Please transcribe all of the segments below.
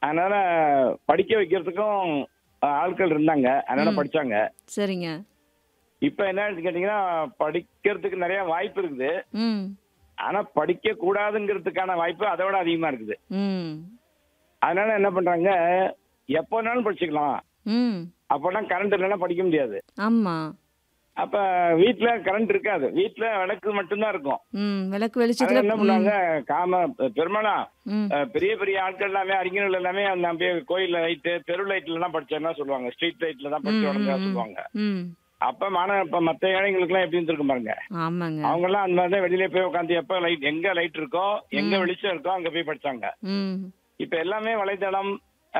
அதனால படிக்க வைக்கிறதுக்கும் அஹ், ஆட்கள் இருந்தாங்க அதனால ம். படிச்சாங்க சரிங்க இப்ப என்ன கேட்டீங்கன்னா படிக்கிறதுக்கு நிறைய வாய்ப்பு இருக்குது ம் ஆனா படிக்க கூடாதுங்கிறதுக்கான வாய்ப்பு அதை விட அதிகமா இருக்குது ம் அதனால என்ன பண்றாங்க எப்போ வேணாலும் படிச்சுக்கலாம் ம் அப்போனா கரண்ட் இல்லைன்னா படிக்க முடியாது ஆமாம் அப்ப வீட்ல கரண்ட் இருக்காது வீட்ல விளக்கு மட்டும்தான் இருக்கும் ம் விளக்கு அதனால வெளிச்சத்தில் என்ன பண்ணுவாங்க காம பெரும்பாலும் ம் அஹ், பெரிய பெரிய ஆட்கள் எல்லாமே அறிஞர்கள் எல்லாமே அந்த அப்படியே கோயில் லைட்டு தெரு லைட்ல தான் படிச்சேன்னா சொல்லுவாங்க ஸ்ட்ரீட் லைட்ல தான் படிச்சு ம், வளர்ந்தா ம், சொல்லுவாங்க ம் அப்ப மாணவ இப்ப மத்த ஏழைங்களுக்கு எல்லாம் எப்படி இருந்திருக்கும் பாருங்க ஆமாங்க அவங்க எல்லாம் அந்த மாதிரி தான் வெளியில போய் உட்காந்து எப்ப லைட் எங்க லைட் இருக்கோ எங்க வெளிச்சம் இருக்கோ அங்க போய் படிச்சாங்க ம் இப்ப எல்லாமே வலைத்தளம்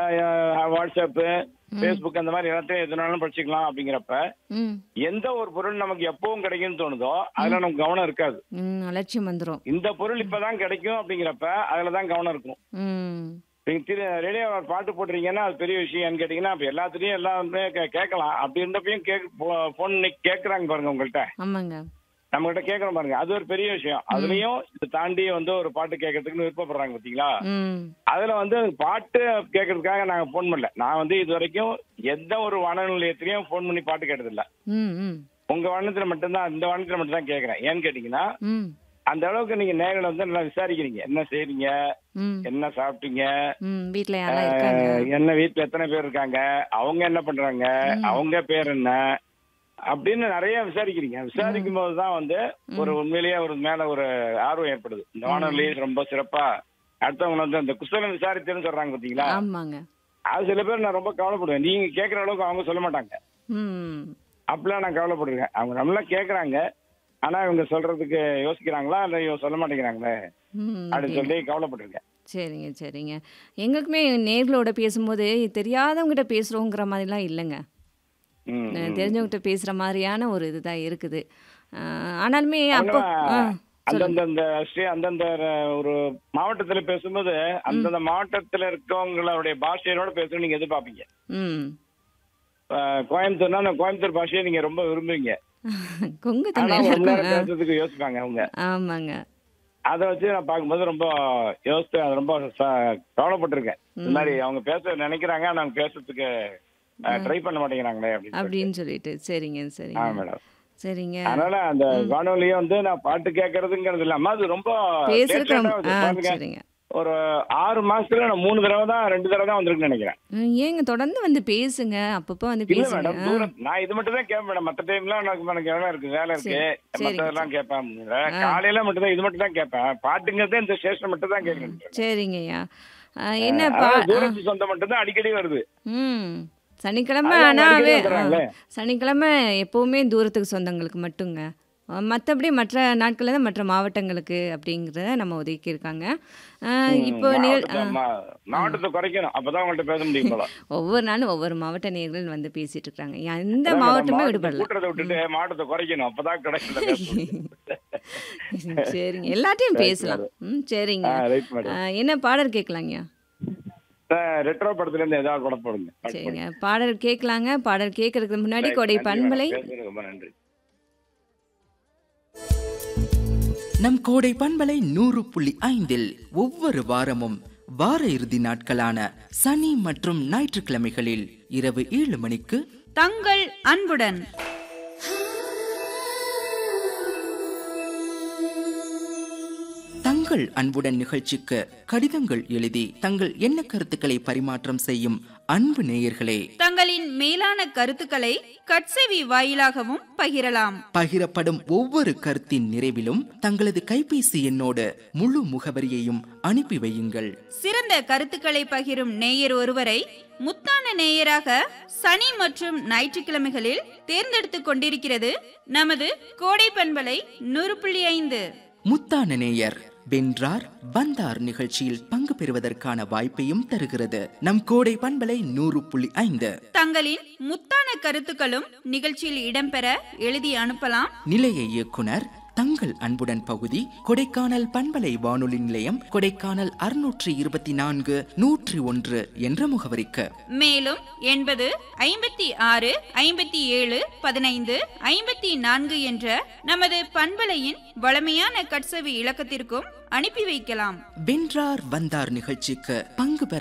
வாட்ஸ்அப் ஃபேஸ்புக் அந்த மாதிரி எல்லாத்தையும் எதுனாலும் படிச்சுக்கலாம் அப்படிங்கிறப்ப ம் எந்த ஒரு பொருள் நமக்கு எப்பவும் கிடைக்கும்னு தோணுதோ அதுல நமக்கு கவனம் இருக்காது ம் அலட்சியம் வந்துடும் இந்த பொருள் இப்பதான் கிடைக்கும் அப்படிங்கிறப்ப அதுல தான் கவனம் இருக்கும் ம் நீங்க திரு ரேடியோ பாட்டு போடுறீங்கன்னா அது பெரிய விஷயம் கேட்டீங்கன்னா அப்ப எல்லாத்துலயும் எல்லாமே கே- கேட்கலாம் அப்படி இருந்தப்பையும் கேக் போன் கேக்குறாங்க பாருங்க உங்கள்கிட்ட ஆமாங்க நம்ம கிட்ட கேட்கணும் பாருங்க அது ஒரு பெரிய விஷயம் அதுலயும் இதை தாண்டி வந்து ஒரு பாட்டு கேட்கறதுக்குன்னு விருப்பப்படுறாங்க பாத்தீங்களா ம் அதுல வந்து பாட்டு கேட்கறதுக்காக நாங்க போன் பண்ணல நான் வந்து இது வரைக்கும் எந்த ஒரு வானொலி நிலையத்திலயும் போன் பண்ணி பாட்டு கேட்டதில்ல ம் ம் உங்க வானத்துல மட்டும்தான் இந்த வானத்துல மட்டும் தான் கேக்குறேன் ஏன்னு கேட்டீங்கன்னா ம் அந்த அளவுக்கு நீங்க நேரில் வந்து நல்லா விசாரிக்கிறீங்க என்ன செய்றீங்க ம் என்ன சாப்பிட்டீங்க ம் வீட்டில் யாரெல்லாம் இருக்காங்க அஹ், என்ன வீட்டுல எத்தனை பேர் இருக்காங்க அவங்க என்ன பண்றாங்க அவங்க பேர் என்ன அப்படின்னு நிறைய விசாரிக்கிறீங்க விசாரிக்கும் போது தான் வந்து ஒரு உண்மையிலேயே ஒரு மேல ஒரு ஆர்வம் ஏற்படுது இந்த வானொலி ரொம்ப சிறப்பா அடுத்தவங்க வந்து அந்த குசலம் விசாரித்தேன்னு சொல்றாங்க பாத்தீங்களா ஆமாங்க அது சில பேர் நான் ரொம்ப கவலைப்படுவேன் நீங்க கேட்கற அளவுக்கு அவங்க சொல்ல மாட்டாங்க ம் அப்படிலாம் நான் கவலைப்படுறேன் அவங்க நல்லா கேக்குறாங்க ஆனா இவங்க சொல்றதுக்கு யோசிக்கிறாங்களா இல்ல இவங்க சொல்ல மாட்டேங்கிறாங்களே ம் அப்படின்னு சொல்லி கவலைப்பட்டிருக்கேன் சரிங்க சரிங்க எங்களுக்குமே நேர்களோட பேசும்போது தெரியாதவங்ககிட்ட பேசுகிறோங்கிற மாதிரிலாம் இல்லைங்க ம், அஹ் ம். தெரிஞ்சவங்ககிட்ட பேசுகிற மாதிரியான ஒரு இதுதான் இருக்குது அஹ் ஆனாலுமே அப்போ அவங்க ஆ அந்தந்த இந்த ஸ்ரீ அந்தந்த ஒரு மாவட்டத்துல பேசும்போது அந்தந்த மாவட்டத்துல இருக்கவங்களுடைய பாஷையோட பேசணும் நீங்க எதிர்பார்ப்பீங்க ம் அஹ் கோயம்புத்தூர்னா அந்த கோயம்புத்தூர் பாஷையை நீங்க ரொம்ப விரும்புவீங்க கொங்கு ஆனா தமிழ் ஒரு எல்லாருக்கும் நேரம் ஆ, பேசுறதுக்கு யோசிப்பாங்க அவங்க ஆமாங்க அதை வச்சு நான் பார்க்கும்போது ரொம்ப யோசித்து அது ரொம்ப ச- கவலைப்பட்டிருக்கேன் இந்த மாதிரி அவங்க பேச நினைக்கிறாங்க ஆனா அவங்க பேசுறதுக்கு ட்ரை பண்ண மாட்டேங்கிறாங்களே அப்படின்னு சொல்லிட்டு. அப்படின்னு சொல்லிட்டு சரிங்க ஆ சரிங்க மேடம் சரிங்க அதனால அந்த வானொலியை வந்து நான் பாட்டு கேட்கறதுங்கிறது இல்லாம அது ரொம்ப பேசுறதுக்கு late ரொம்ப- ஆ வருது. ஆ பாருங்க, சரிங்க ஒரு ஆறு மாசத்துல நான் மூணு தடவை தான் ரெண்டு தடவை தான் வந்திருக்குன்னு நினைக்கிறேன் ம், ஏங்க தொடர்ந்து வந்து பேசுங்க அப்பப்போ வந்து இல்ல பேசுங்க மேடம் தூரம் நான் இது மட்டும் தான் கேட்பேன் மேடம் மத்த டைம்லாம் எனக்கு எனக்கு வேலை இருக்கு வேலை இருக்கு சரி, சரிங்க, மத்ததெல்லாம் கேட்பேன் காலையில மட்டும் தான் இது மட்டும் தான் கேட்பேன் பாட்டுங்கிறது இந்த ஸ்டேஷன் மட்டும் தான் கேட்கறேன் சரிங்கய்யா ஆ, என்ன பா அதாவது ஆ, தூரத்து சொந்தம் மட்டும் தான் அடிக்கடி வருது ம் சனிக்கிழமை அது அவங்க ஆனாவே அடிக்கடி வந்துடுறாங்களே. சனிக்கிழமை எப்போவுமே தூரத்துக்கு சொந்தங்களுக்கு மட்டுங்க ஆ, மற்றபடி மற்ற நாட்களில் தான் மற்ற மாவட்டங்களுக்கு அப்படிங்கிறத நம்ம ஒதுக்கியிருக்காங்க ஆ, இப்போ நேர் மாவட்டத்தை மா- மாவட்டத்தை குறைக்கணும் அப்பதான் உங்கள்ட்ட பேச முடியும் போல ஒவ்வொரு நாளும் ஒவ்வொரு மாவட்ட நேர்கள் வந்து பேசிட்டு இருக்காங்க எந்த அதான் மாவட்டமே மாவட்டத்தை விடுபடல கூட்டுறதை விட்டுட்டு மாவட்டத்தை குறைக்கணும் அப்பதான் கிடைக்கல சரிங்க எல்லாத்தையும் பேசலாம் ம் சரிங்க ரைட் மேடம் ஆ, என்ன பாடல் கேட்கலாங்கய்யா ரெட்ரோ படத்துல இருந்து ஏதாவது கூட போடுங்க சரிங்க பாடல் கேட்கலாங்க பாடல் கேட்கறதுக்கு முன்னாடி Right, கொடை நன்றி பண்பலை மேடம். பேசுனதுக்கு ரொம்ப நன்றி நம் கோடை பண்பலை நூறு புள்ளி ஐந்தில் ஒவ்வொரு வாரமும் வார இறுதி நாட்களான சனி மற்றும் ஞாயிற்றுக்கிழமைகளில் இரவு ஏழு மணிக்கு தங்கள் அன்புடன் தங்கள் அன்புடன் நிகழ்ச்சிக்கு கடிதங்கள் எழுதி தங்கள் எண்ண கருத்துக்களை பரிமாற்றம் செய்யும் அன்பு நேயர்களே தங்களின் மேலான கருத்துக்களை கட்செவி வாயிலாகவும் பகிரலாம் பகிரப்படும் ஒவ்வொரு கருத்தின் நிறைவிலும் தங்களது கைபேசி எண்ணோடு முழு முகவரியையும் அனுப்பி வையுங்கள் சிறந்த கருத்துக்களை பகிரும் நேயர் ஒருவரை முத்தான நேயராக சனி மற்றும் ஞாயிற்றுக்கிழமைகளில் தேர்ந்தெடுத்துக் கொண்டிருக்கிறது நமது கோடை பண்பலை நூறு புள்ளி ஐந்து முத்தான நேயர் வென்றார் வந்தார் நிகழ்ச்சியில் பங்கு பெறுவதற்கான வாய்ப்பையும் தருகிறது நம் கோடை பண்பலை நூறு புள்ளி ஐந்து தங்களின் முத்தான கருத்துக்களும் நிகழ்ச்சியில் இடம்பெற எழுதி அனுப்பலாம் நிலைய இயக்குனர் தங்கள் அன்புடன் பகுதி கொடைக்கானல் பண்பலை வானொலி நிலையம் கொடைக்கானல் அறுநூற்றி இருபத்தி நான்கு நூற்றி ஒன்று என்ற முகவரிக்கு மேலும் எண்பது ஐம்பத்தி ஆறு ஐம்பத்தி ஏழு பதினைந்து ஐம்பத்தி நான்கு என்ற நமது பண்பலையின் வளமையான கட்சவி இலக்கத்திற்கும் அனுப்பி வைக்கலாம் வென்றார் வந்தார் நிகழ்ச்சிக்கு பங்கு பெற